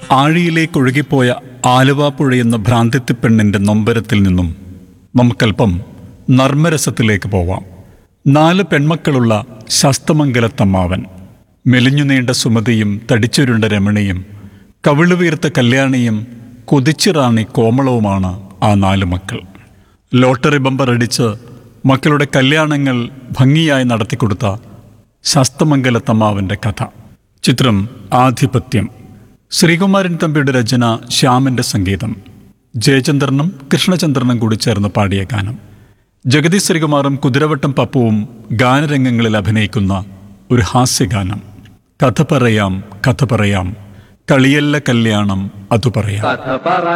ആഴിയിലേക്ക് ഒഴുകിപ്പോയ ആലുവാപ്പുഴ എന്ന ഭ്രാന്തിത്തിപ്പെണ്ണിൻ്റെ നൊമ്പരത്തിൽ നിന്നും നമുക്കല്പം നർമ്മരസത്തിലേക്ക് പോവാം നാല് പെൺമക്കളുള്ള ശസ്തമംഗലത്തമ്മാവൻ മെലിഞ്ഞു നീണ്ട സുമതിയും തടിച്ചുരുണ്ട രമണിയും കവിളുവീർത്ത കല്യാണിയും കൊതിച്ചിറാണി കോമളവുമാണ് ആ നാല് മക്കൾ ലോട്ടറി ബമ്പർ അടിച്ച് മക്കളുടെ കല്യാണങ്ങൾ ഭംഗിയായി നടത്തിക്കൊടുത്ത ശസ്തമംഗലത്തമ്മാവൻ്റെ കഥ ചിത്രം ആധിപത്യം ശ്രീകുമാരൻ തമ്പിയുടെ രചന ശ്യാമന്റെ സംഗീതം ജയചന്ദ്രനും കൃഷ്ണചന്ദ്രനും കൂടി ചേർന്ന് പാടിയ ഗാനം ജഗതി ശ്രീകുമാറും കുതിരവട്ടം പപ്പുവും ഗാനരംഗങ്ങളിൽ അഭിനയിക്കുന്ന ഒരു ഹാസ്യഗാനം കഥ പറയാം കഥ പറയാം കളിയല്ല കല്യാണം അതു പറയാം കഥ പറ